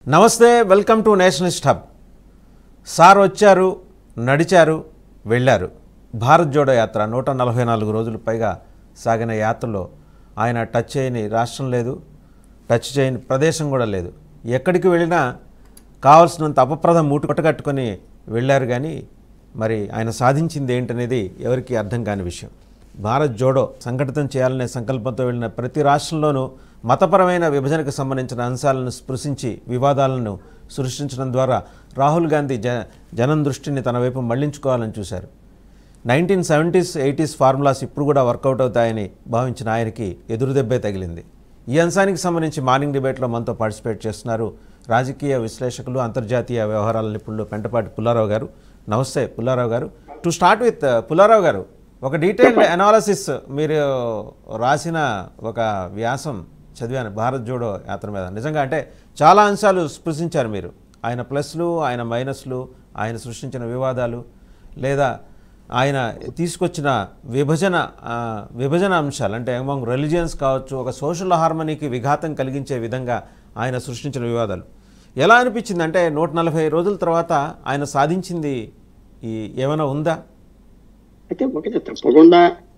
నమస్తే welcome to nationalist hub sir వచ్చారు నడిచారు వెళ్ళారు భారత్ జోడో యాత్ర నూట నలభై నాలుగు రోజులు పైగా సాగిన యాత్రలో ఆయన టచ్ చేయని రాష్ట్రం లేదు టచ్ చేయని ప్రదేశం కూడా లేదు ఎక్కడికి వెళ్ళినా కావాల్సినంత అపప్రద మూటు కొట్టగట్టుకొని వెళ్ళారు కానీ మరి ఆయన సాధించింది ఏంటనేది ఎవరికీ అర్థం కాని విషయం భారత్ జోడో సంఘటితం చేయాలనే సంకల్పంతో వెళ్ళిన ప్రతి రాష్ట్రంలోనూ మతపరమైన విభజనకు సంబంధించిన అంశాలను స్పృశించి వివాదాలను సృష్టించడం ద్వారా రాహుల్ గాంధీ జ జనం దృష్టిని తన వైపు మళ్లించుకోవాలని చూశారు నైన్టీన్ సెవెంటీస్ ఎయిటీస్ ఫార్ములాస్ ఇప్పుడు కూడా వర్కౌట్ అవుతాయని భావించిన ఆయనకి ఎదురుదెబ్బే తగిలింది ఈ అంశానికి సంబంధించి మార్నింగ్ డిబేట్లో మనతో పార్టిసిపేట్ చేస్తున్నారు రాజకీయ విశ్లేషకులు అంతర్జాతీయ వ్యవహారాల నిపుణులు పెంటపాటి పుల్లారావు గారు నమస్తే పుల్లారావు గారు టు స్టార్ట్ విత్ పుల్లారావు గారు ఒక డీటెయిల్డ్ అనాలసిస్ మీరు రాసిన ఒక వ్యాసం చదివాను భారత్ జోడో యాత్ర మీద నిజంగా అంటే చాలా అంశాలు స్పృశించారు మీరు ఆయన ప్లస్లు ఆయన మైనస్లు ఆయన సృష్టించిన వివాదాలు లేదా ఆయన తీసుకొచ్చిన విభజన ఆ, విభజన అంశాలు అంటే అమంగ్ రిలీజియన్స్ కావచ్చు ఒక సోషల్ హార్మనీకి విఘాతం కలిగించే విధంగా ఆయన సృష్టించిన వివాదాలు ఎలా అనిపించింది అంటే నూట నలభై రోజుల తర్వాత ఆయన సాధించింది ఈ ఏమైనా ఉందా అయితే ఒకటి తప్పకుండా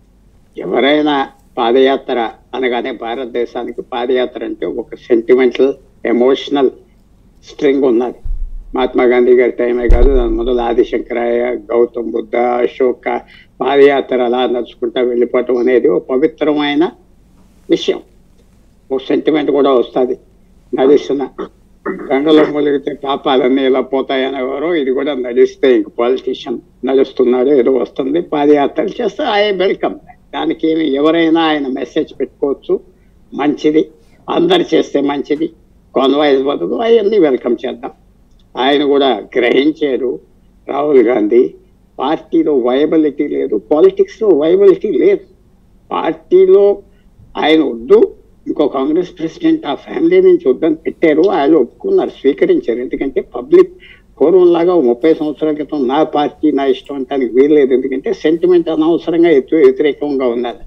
ఎవరైనా పాదయాత్ర అనగానే భారతదేశానికి పాదయాత్ర అంటే ఒక సెంటిమెంటల్ ఎమోషనల్ స్ట్రింగ్ ఉన్నది మహాత్మా గాంధీ గారి టైమే కాదు దాని మొదలు ఆదిశంకరాయ గౌతమ్ బుద్ధ అశోక పాదయాత్ర అలా నడుచుకుంటా వెళ్ళిపోవటం అనేది ఒక పవిత్రమైన విషయం ఒక సెంటిమెంట్ కూడా వస్తుంది నడుస్తున్న గంగలో మూలిగితే పాపాలన్నీ ఇలా పోతాయనేవారు ఇది కూడా నడిస్తే ఇంక పాలిటీషియన్ నడుస్తున్నాడు ఏదో వస్తుంది పాదయాత్రలు చేస్తే ఐ వెల్కమ్ దానికి ఏమి ఎవరైనా ఆయన మెసేజ్ పెట్టుకోవచ్చు మంచిది అందరు చేస్తే మంచిది కాన్వాయిస్ బదులు అవన్నీ వెల్కమ్ చేద్దాం ఆయన కూడా గ్రహించారు రాహుల్ గాంధీ పార్టీలో వైబిలిటీ లేదు పాలిటిక్స్లో వైబిలిటీ లేదు పార్టీలో ఆయన వద్దు ఇంకో కాంగ్రెస్ ప్రెసిడెంట్ ఆ ఫ్యామిలీ నుంచి వద్దని పెట్టారు ఆయన ఒప్పుకున్నారు స్వీకరించారు ఎందుకంటే పబ్లిక్ పూర్వంలాగా ఓ ముప్పై సంవత్సరాల క్రితం నా పార్టీ నా ఇష్టం అంటానికి వీల్లేదు ఎందుకంటే సెంటిమెంట్ అనవసరంగా ఎత్తు వ్యతిరేకంగా ఉన్నది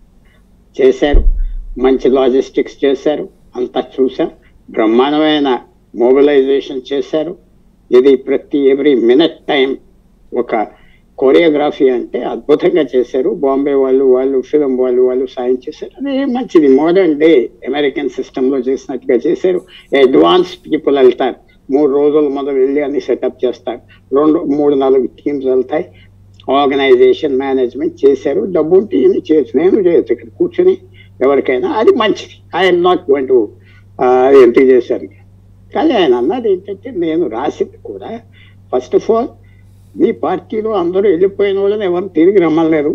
చేశారు మంచి లాజిస్టిక్స్ చేశారు అంతా చూశాం బ్రహ్మాండమైన మొబిలైజేషన్ చేశారు ఇది ప్రతి ఎవ్రీ మినిట్ టైం ఒక కొరియోగ్రఫీ అంటే అద్భుతంగా చేశారు బాంబే వాళ్ళు వాళ్ళు ఫిలిం వాళ్ళు వాళ్ళు సాయం చేశారు అది మంచిది మోడర్న్ డే అమెరికన్ సిస్టంలో చేసినట్టుగా చేశారు అడ్వాన్స్ పీపుల్ వెళ్తారు మూడు రోజుల మొదలు వెళ్ళి అన్ని సెటప్ చేస్తారు రెండు మూడు నాలుగు టీమ్స్ వెళ్తాయి ఆర్గనైజేషన్ మేనేజ్మెంట్ చేశారు డబ్బు ఉంటే ఇన్ని చేయొచ్చు నేను చేయొచ్చు ఇక్కడ కూర్చొని ఎవరికైనా అది మంచిది ఐఎమ్ నాట్ గోయింగ్ టు ఎందుకు చేశారు కానీ ఆయన అన్నది ఏంటంటే నేను రాసింది కూడా ఫస్ట్ ఆఫ్ ఆల్ మీ పార్టీలో అందరూ వెళ్ళిపోయిన వాళ్ళని ఎవరు తిరిగి రమ్మలేదు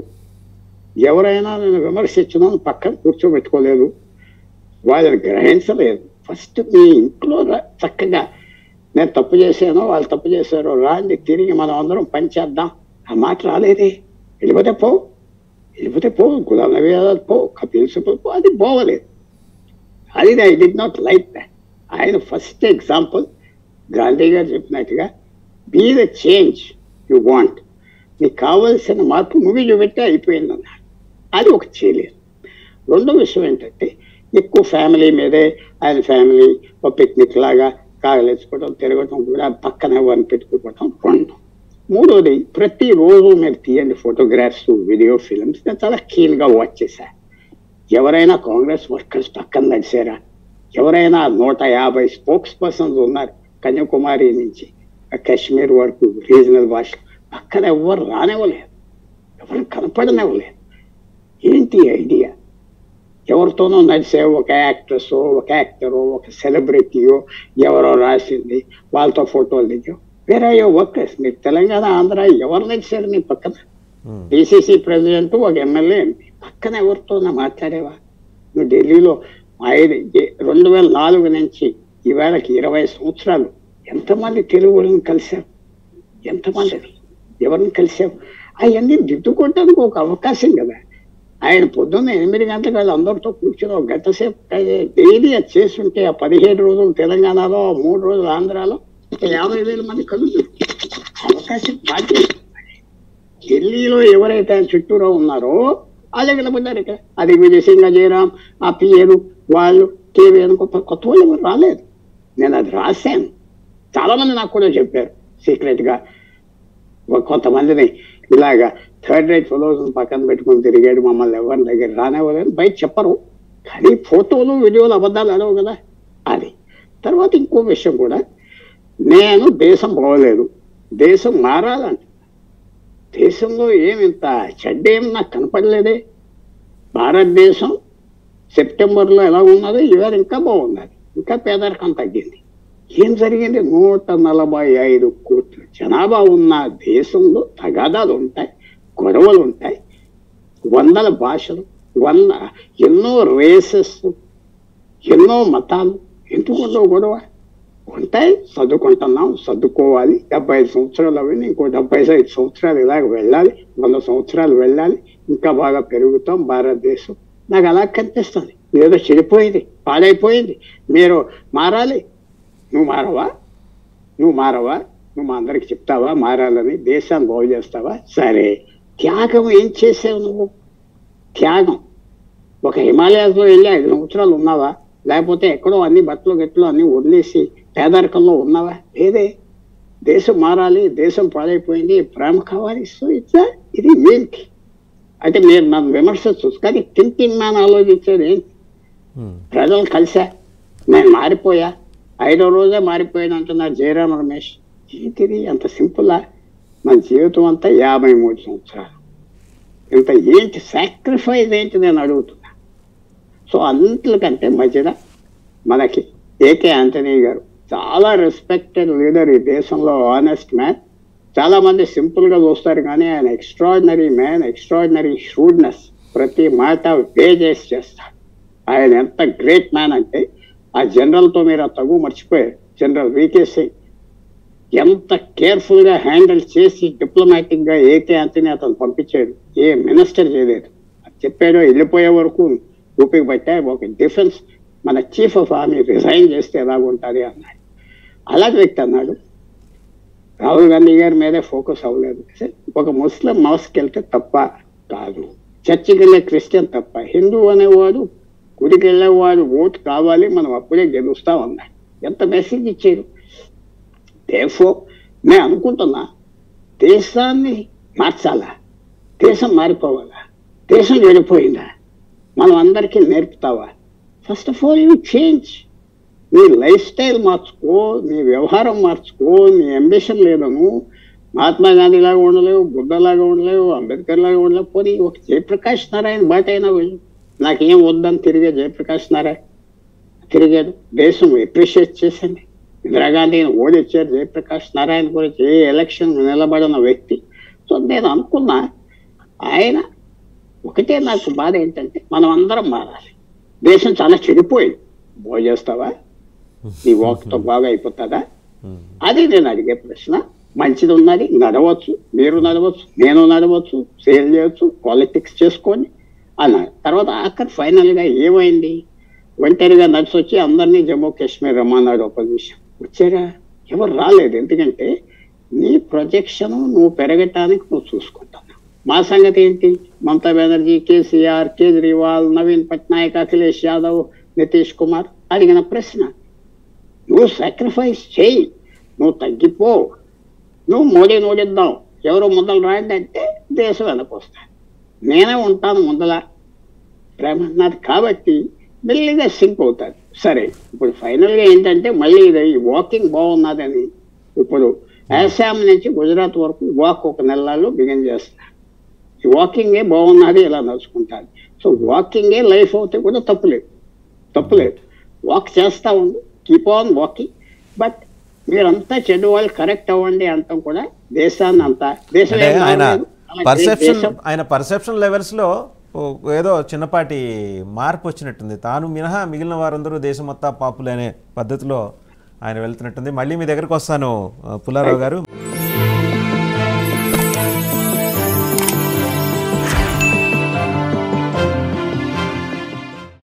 ఎవరైనా నేను విమర్శించిన పక్కన కూర్చోబెట్టుకోలేదు వాళ్ళని గ్రహించలేదు ఫస్ట్ మీ ఇంట్లో రా- చక్కగా నేను తప్పు చేశానో వాళ్ళు తప్పు చేశారో రాండి తిరిగి మనం అందరం పనిచేద్దాం ఆ మాట రాలేదే వెళ్ళిపోతే పో వెళ్ళిపోతే పో గులాం నబీ ఆజాద్ పో కపిల్ సిబల్ పో అది పోవలేదు అది I did not like that ఆయన ఫస్ట్ ఎగ్జాంపుల్ గాంధీ గారు చెప్పినట్టుగా be the change you want నీకు కావలసిన మార్పు నువ్వే చూపెట్టి అయిపోయింది అన్నాడు అది ఒక చేయలేదు రెండో విషయం ఏంటంటే ఎక్కువ ఫ్యామిలీ మీదే ఆయన ఫ్యామిలీ ఒక పిక్నిక్ లాగా కాగలేసుకోవడం తిరగటం కూడా పక్కనే వారిని పెట్టుకోవటం రెండు మూడోది ప్రతిరోజు మీరు తీయండి ఫోటోగ్రాఫ్స్ వీడియో ఫిల్మ్స్ నేను చాలా కీన్గా వాచ్ చేశా ఎవరైనా కాంగ్రెస్ వర్కర్స్ పక్కన నడిచారా ఎవరైనా నూట యాభై స్పోక్స్ పర్సన్స్ ఉన్నారు కన్యాకుమారి నుంచి కాశ్మీర్ వరకు రీజనల్ భాష పక్కన ఎవరు రానివ్వలేదు ఎవరు కనపడనివ్వలేదు ఏంటి ఐడియా ఎవరితోనో నడిచే ఒక యాక్ట్రెస్ ఒక యాక్టరో ఒక సెలబ్రిటీయో ఎవరో రాసింది వాళ్ళతో ఫోటోలు దిగాం వేరే వర్కర్స్ మీరు తెలంగాణ ఆంధ్ర ఎవరు నడిచారు మీ పక్కన Hmm. పిసిసి ప్రెసిడెంట్ ఒక ఎమ్మెల్యే ఎంపీ పక్కన ఎవరితో మాట్లాడేవా నువ్వు ఢిల్లీలో ఐదు ఏ- రెండు వేల నాలుగు నుంచి ఈవేళకి ఇరవై సంవత్సరాలు ఎంతమంది తెలుగు వాళ్ళని కలిశావు ఎంతమంది ఎవరిని కలిసావు అవన్నీ దిద్దుకోవడానికి ఒక అవకాశం కదా ఆయన పొద్దున్న ఎనిమిది గంటలకు వాళ్ళు అందరితో కూర్చొని ఒక గంట సేపు డైలీ అది చేస్తుంటే ఆ పదిహేడు రోజులు తెలంగాణలో ఆ మూడు రోజులు ఆంధ్రాలో ఒక యాభై వేల మంది కలుగుతారు అవకాశం బాధ్యత ఢిల్లీలో ఎవరైతే ఆయన చుట్టూరా ఉన్నారో వాళ్ళే నిలబడ్డారు ఇక్కడ అది విజయసింహ జయరాం ఆ పిఏలు వాళ్ళు కేవీ అనుకో కొత్త వాళ్ళు ఎవరు రాలేదు నేను అది రాశాను చాలా మంది నాకు కూడా చెప్పారు సీక్రెట్ గా ఒక కొంతమందిని ఇలాగా థర్డ్ రేట్ ఫెలోస్ పక్కన పెట్టుకొని తిరిగాడు మమ్మల్ని ఎవరి దగ్గర రానివ్వలేదు బయట చెప్పరు కానీ ఫోటోలు వీడియోలు అబద్ధాలు అనవు కదా అది తర్వాత ఇంకో విషయం కూడా నేను దేశం బాగోలేదు దేశం మారాలంట దేశంలో ఏమి ఇంత చెడ్డేం నాకు కనపడలేదే భారతదేశం సెప్టెంబర్లో ఎలా ఉన్నదో ఇవాళ ఇంకా బాగున్నది ఇంకా పేదరికం తగ్గింది ఏం జరిగింది నూట నలభై ఐదు కోట్ల జనాభా ఉన్న దేశంలో తగాదాలు ఉంటాయి గొడవలు ఉంటాయి వందల భాషలు వంద ఎన్నో రేసెస్ ఎన్నో మతాలు ఎందుకు ఉండవు గొడవ ఉంటాయి చదువుకుంటున్నాం చదువుకోవాలి డెబ్బై ఐదు సంవత్సరాలు అవి ఇంకో డెబ్బై ఐదు సంవత్సరాలు ఇలాగ వెళ్ళాలి వంద సంవత్సరాలు వెళ్ళాలి ఇంకా బాగా పెరుగుతాం భారతదేశం నాకు అలా కనిపిస్తుంది ఏదో చెడిపోయింది పాడైపోయింది మీరు మారాలి నువ్వు మారవా నువ్వు మారవా నువ్వు మా అందరికి చెప్తావా మారాలని దేశాన్ని బాగు చేస్తావా సరే త్యాగం ఏం చేసావు నువ్వు త్యాగం ఒక హిమాలయాస్లో వెళ్ళి ఐదు సంవత్సరాలు ఉన్నావా లేకపోతే ఎక్కడో అన్ని బట్టలు గట్లు అన్ని వదిలేసి పేదరికంలో ఉన్నావా లేదే దేశం మారాలి దేశం పాడైపోయింది ప్రేమ కావాలి సో ఇట్లా ఇది ఏంటి అంటే మీరు నన్ను విమర్శించు కానీ థింకింగ్ మ్యాన్ ఆలోచించేది ఏంటి ఉమ్, ప్రజలు కలిసా నేను మారిపోయా ఐదో రోజే మారిపోయాను అంటున్నారు జయరామ రమేష్ ఏంటిది అంత సింపుల్లా మన జీవితం అంతా యాభై మూడు సంవత్సరాలు ఇంత ఏంటి సాక్రిఫైస్ ఏంటి నేను అడుగుతున్నా సో అంతకంటే మధ్యన మనకి ఏకే ఆంటనీ గారు చాలా రెస్పెక్టెడ్ లీడర్ ఈ దేశంలో ఆనెస్ట్ మ్యాన్ చాలా మంది సింపుల్ గా చూస్తారు కానీ ఆయన ఎక్స్ట్రాడినరీ మ్యాన్ ఎక్స్ట్రాడినరీ షూడ్నెస్ ప్రతి మాట పే చేసి చేస్తాడు ఆయన ఎంత గ్రేట్ మ్యాన్ అంటే ఆ జనరల్ తో మీరు ఆ తగు మర్చిపోయారు జనరల్ వికే సింగ్ ఎంత కేర్ఫుల్ గా హ్యాండిల్ చేసి డిప్లొమాటిక్ గా ఏకే అంతని అతను పంపించాడు ఏ మినిస్టర్ చేయలేదు అది చెప్పాడో వెళ్ళిపోయే వరకు ఊపికి పట్టా ఒక డిఫెన్స్ మన చీఫ్ ఆఫ్ ఆర్మీ రిజైన్ చేస్తే ఎలాగుంటుంది అన్నాడు అలాంటి వ్యక్తి అన్నాడు రాహుల్ గాంధీ గారి మీదే ఫోకస్ అవ్వలేదు ఒక ముస్లిం మౌస్కి వెళ్తే తప్ప కాదు చర్చికి వెళ్ళే క్రిస్టియన్ తప్ప హిందూ అనేవాడు గుడికి వెళ్ళేవాడు ఓటు కావాలి మనం అప్పుడే గెలుస్తాం అన్నాడు ఎంత మెసేజ్ ఇచ్చారు దేఫో నేను అనుకుంటున్నా దేశాన్ని మార్చాలా దేశం మారిపోవాలా దేశం చెడిపోయిందా మనం అందరికీ నేర్పుతావా first of all you change నీ లైఫ్ స్టైల్ మార్చుకో నీ వ్యవహారం మార్చుకో నీ అంబిషన్ లేదను మహాత్మా గాంధీ లాగా ఉండలేవు బుద్ధలాగా ఉండలేవు అంబేద్కర్ లాగా ఉండలేవు పోనీ ఒక జయప్రకాష్ నారాయణ బాట అయినా వెళ్ళు నాకేం వద్దని తిరిగే జయప్రకాష్ నారాయణ తిరిగాడు దేశం అప్రిషియేట్ చేసింది ఇందిరాగాంధీని ఓడిచ్చారు జయప్రకాష్ నారాయణ గురించి ఏ ఎలక్షన్ నిలబడిన వ్యక్తి సో నేను అనుకున్నా ఆయన ఒకటే నాకు బాధ ఏంటంటే మనం అందరం మారాలి దేశం చాలా చెడిపోయింది బాగు చేస్తావా నీ వాక్తో బాగా అయిపోతుందా ఉమ్, అది నేను అడిగే ప్రశ్న మంచిది ఉన్నది నడవచ్చు మీరు నడవచ్చు నేను నడవచ్చు సేల్ చేయొచ్చు పాలిటిక్స్ చేసుకొని అన్నాడు తర్వాత ఆఖరి ఫైనల్ గా ఏమైంది ఒంటరిగా నడిచి వచ్చి అందరినీ జమ్మూ కాశ్మీర్ రమ్మన్నాడు opposition వచ్చారా ఎవరు రాలేదు ఎందుకంటే నీ ప్రొజెక్షన్ నువ్వు పెరగటానికి నువ్వు చూసుకుంటున్నావు మా సంగతి ఏంటి మమతా బెనర్జీ కేసీఆర్ కేజ్రీవాల్ నవీన్ పట్నాయక్ అఖిలేష్ యాదవ్ నితీష్ కుమార్ అడిగిన ప్రశ్న నువ్వు సాక్రిఫైస్ చేయి నువ్వు తగ్గిపో నువ్వు మోడీ నోడిద్దాం ఎవరు ముందలు రాండి అంటే దేశం వెనకొస్తాను నేనే ఉంటాను ముందల ప్రేమన్నది కాబట్టి మెల్లిగా సింక్ అవుతుంది సరే ఇప్పుడు ఫైనల్గా ఏంటంటే మళ్ళీ ఇది వాకింగ్ బాగున్నదని ఇప్పుడు ఆసాం నుంచి గుజరాత్ వరకు వాక్ ఒక నెలల్లో బిగిన్ చేస్తున్నారు ఈ వాకింగే బాగున్నది ఇలా నడుచుకుంటాను సో వాకింగే లైఫ్ అవుతే కూడా తప్పులేదు తప్పులేదు వాక్ చేస్తా ఉండు కీప్ ఆన్ వాకింగ్ బట్ మీరంతా చెడు వాళ్ళు కరెక్ట్ అవ్వండి అంటాం కూడా దేశాన్ని అంతా దేశం అంటే ఏం ఆయన మారలేదు. అలాగే పర్సెప్షన్ దేశం ఆయన పర్సెప్షన్ లెవెల్స్లో ఓ- ఏదో చిన్నపాటి మార్పు వచ్చినట్టుంది తాను మినహా మిగిలిన వారందరూ దేశం మొత్తం పాపులే అనే పద్ధతిలో ఆయన వెళ్తున్నట్టుంది మళ్ళీ మీ దగ్గరకు వస్తాను ఆ, పుల్లారావు గారు